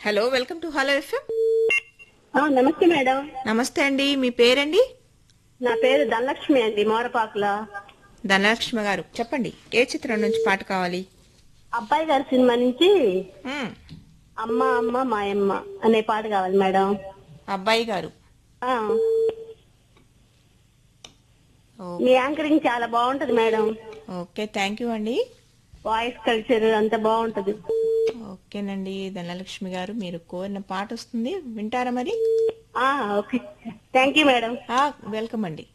Hello welcome to hello FM ఆ, నమస్తే madam నమస్తే అండి మీ పేరండి నా పేరు ధనలక్ష్మి అండి మోరపాకుల ధనలక్ష్మి గారు చెప్పండి ఏ చిత్రం నుంచి పాట కావాలి అబ్బాయి గారి సినిమా నుంచి మ్మ్. అమ్మ అమ్మ మాయమ్మ అనే పాట కావాలి మేడం అబ్బాయి గారు ఆ, ఓ, మీ యాంకరింగ్ చాలా బాగుంటది మేడం ఓకే థ్యాంక్ యూ అండి వాయిస్ కల్చర్ అంత బాగుంటది ఓకేనండి ధనలక్ష్మి గారు మీరు కోరిన పాట వస్తుంది వింటారా మరి ఆ, ఓకే థ్యాంక్ యూ మేడం ఆ, వెల్కమ్ అండి